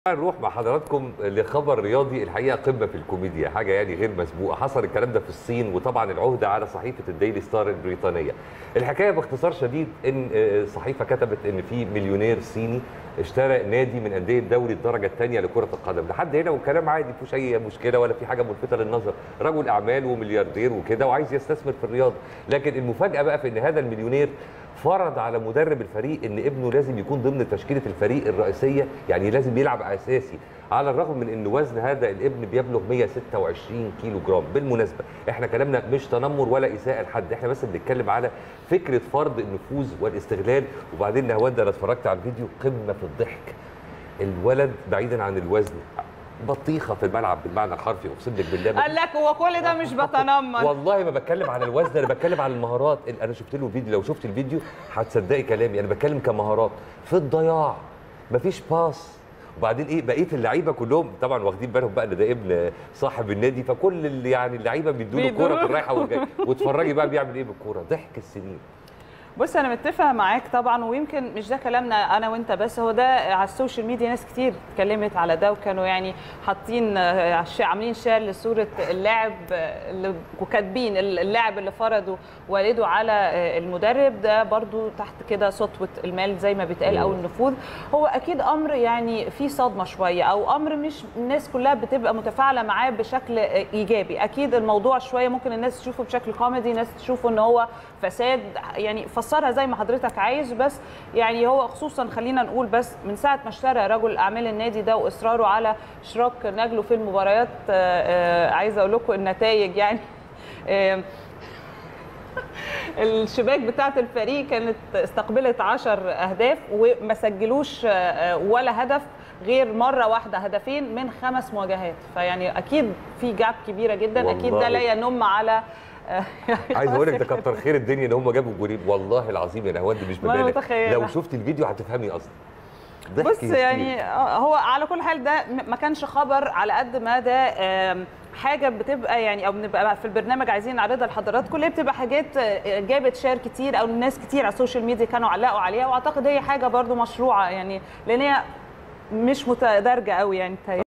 نروح مع حضراتكم لخبر رياضي الحقيقه قمه في الكوميديا حاجه يعني غير مسبوقه حصل الكلام ده في الصين وطبعا العهده على صحيفه الديلي ستار البريطانيه الحكايه باختصار شديد ان الصحيفه كتبت ان في مليونير صيني اشترى نادي من انديه دوري الدرجه الثانيه لكره القدم لحد هنا والكلام عادي مفيش اي مشكله ولا في حاجه ملفته للنظر رجل اعمال وملياردير وكده وعايز يستثمر في الرياضه لكن المفاجاه بقى في ان هذا المليونير فرض على مدرب الفريق ان ابنه لازم يكون ضمن تشكيله الفريق الرئيسيه يعني لازم يلعب اساسي على الرغم من ان وزن هذا الابن بيبلغ 126 كيلو جرام بالمناسبه احنا كلامنا مش تنمر ولا اساءه لحد احنا بس بنتكلم على فكره فرض النفوذ والاستغلال وبعدين نهوان انا اتفرجت على الفيديو قمه في الضحك الولد بعيدا عن الوزن بطيخه في الملعب بالمعنى الحرفي اقسم لك بالله قال لك هو كل ده مش بتنمر والله ما بتكلم عن الوزن انا بتكلم عن المهارات انا شفت له فيديو لو شفت الفيديو هتصدقي كلامي انا بتكلم كمهارات في الضياع مفيش باس وبعدين ايه بقيه اللعيبه كلهم طبعا واخدين بالهم بقى ان ده ابن صاحب النادي فكل اللي يعني اللعيبه بيدوا له كوره في الرايحه والجايه واتفرجي بقى بيعمل ايه بالكوره ضحك السنين بص انا متفقه معاك طبعا ويمكن مش ده كلامنا انا وانت بس هو ده على السوشيال ميديا ناس كتير اتكلمت على ده وكانوا يعني حاطين عاملين شير لصوره اللاعب اللي وكاتبين اللاعب اللي فرضوا والده على المدرب ده برضو تحت كده سطوه المال زي ما بيتقال او النفوذ هو اكيد امر يعني فيه صدمه شويه او امر مش الناس كلها بتبقى متفاعله معاه بشكل ايجابي اكيد الموضوع شويه ممكن الناس تشوفه بشكل كوميدي ناس تشوفه ان هو فساد يعني فسرها زي ما حضرتك عايز بس يعني هو خصوصا خلينا نقول بس من ساعه ما اشترى رجل اعمال النادي ده واصراره على اشراك نجله في المباريات عايزه اقول لكم النتائج يعني الشباك بتاعه الفريق كانت استقبلت 10 اهداف وما سجلوش ولا هدف غير مره واحده هدفين من خمس مواجهات فيعني اكيد في جاب كبيره جدا والله. اكيد ده لا ينم على عايز اقول لك ده كتر خير الدنيا ان هم جابوا جولين والله العظيم يا نهوان مش ببالغ لو شفت الفيديو هتفهمي اصلا بص يعني هو على كل حال ده ما كانش خبر على قد ما ده حاجه بتبقى يعني او بنبقى في البرنامج عايزين نعرضها لحضراتكم اللي بتبقى حاجات جابت شير كتير او ناس كتير على السوشيال ميديا كانوا علقوا عليها واعتقد هي حاجه برضو مشروعه يعني لان هي مش متدرجه قوي يعني